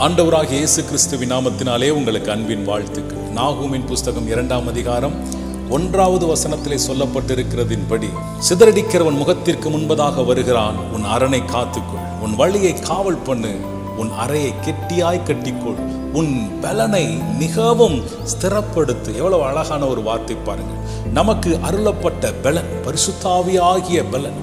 ஆண்டவராக இயேசு கிறிஸ்துவின் நாமத்தினாலே உங்களுக்கு அன்பின் வாழ்த்துக்கள் நாகூமின் புஸ்தகம் இரண்டாம் அதிகாரம் ஒன்றாவது வசனத்திலே சொல்லப்பட்டிருக்கிறதின்படி சிதறடிக்கிறவன் முகத்திற்கு முன்பதாக வருகிறான் உன் அரணை காத்துக்கொள் உன் வழியை காவல் பண்ணு உன் அறையை கெட்டியாய் கட்டிக்கொள் உன் பலனை மிகவும் ஸ்திரப்படுத்து எவ்வளவு அழகான ஒரு வார்த்தை பாருங்கள் நமக்கு அருளப்பட்ட பலன் பரிசுத்தாவியாகிய பலன்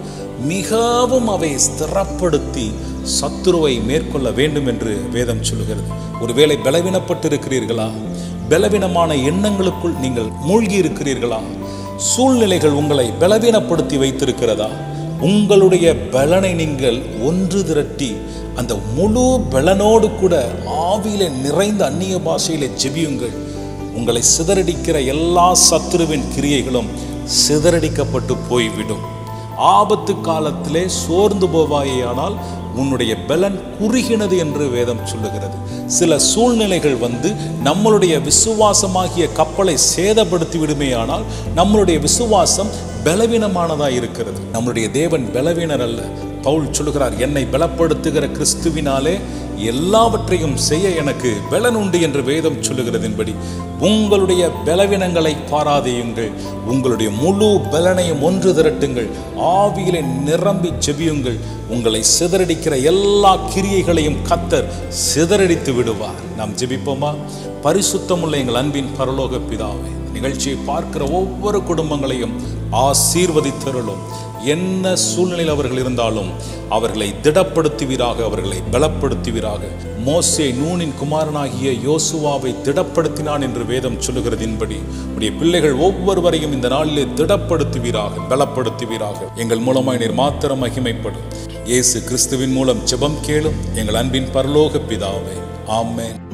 மிகவும் அவை ஸ்திரப்படுத்தி சத்துருவை மேற்கொள்ள வேண்டும் என்று வேதம் சொல்லுகிறது ஒருவேளை பலவீனப்பட்டிருக்கிறீர்களா பலவீனமான எண்ணங்களுக்குள் நீங்கள் மூழ்கி இருக்கிறீர்களா சூழ்நிலைகள் உங்களை பலவீனப்படுத்தி வைத்திருக்கிறதா உங்களுடைய பலனை நீங்கள் ஒன்று திரட்டி அந்த முழு பலனோடு கூட ஆவியிலே நிறைந்த அந்நிய பாஷையிலே ஜெபியுங்கள் உங்களை சிதறடிக்கிற எல்லா சத்துருவின் கிரியைகளும் சிதறடிக்கப்பட்டு போய்விடும் ஆபத்து காலத்திலே சோர்ந்து போவாயேயானால் உன்னுடைய பலன் குறுகினது என்று வேதம் சொல்லுகிறது சில சூழ்நிலைகள் வந்து நம்மளுடைய விசுவாசமாகிய கப்பலை சேதப்படுத்தி விடுமேயானால் நம்மளுடைய விசுவாசம் பலவீனமானதாக இருக்கிறது நம்முடைய தேவன் பலவீனர் அல்ல பவுல் சொல்லுகிறார் என்னை பலப்படுத்துகிற கிறிஸ்துவினாலே எல்லாவற்றையும் செய்ய எனக்கு பலன் உண்டு என்று வேதம் சொல்லுகிறதின்படி உங்களுடைய பலவீனங்களை பாராதையுங்கள் உங்களுடைய முழு பலனையும் ஒன்று திரட்டுங்கள் ஆவியிலே நிரம்பி செபியுங்கள் உங்களை சிதறடிக்கிற எல்லா கிரியைகளையும் கத்தர் சிதறடித்து விடுவார் நாம் ஜெபிப்போமா பரிசுத்தமுள்ள எங்கள் அன்பின் பரலோக பிதாவே நிகழ்ச்சியை பார்க்கிற ஒவ்வொரு குடும்பங்களையும் ஆசீர்வதித்தருளும் என்ன சூழ்நிலையில் அவர்கள் இருந்தாலும் அவர்களை திடப்படுத்துவீராக அவர்களை பலப்படுத்துவீராக மோசே நூனின் குமாரனாகிய யோசுவாவை திடப்படுத்தினான் என்று வேதம் சொல்லுகிறதின்படி உடைய பிள்ளைகள் ஒவ்வொருவரையும் இந்த நாளிலே திடப்படுத்துவீராக பலப்படுத்துவீராக எங்கள் மூலமாய் நீர் மாத்திரம் மகிமைப்படும் இயேசு கிறிஸ்துவின் மூலம் ஜெபம் கேளும் எங்கள் அன்பின் பரலோக பிதாவே ஆமென்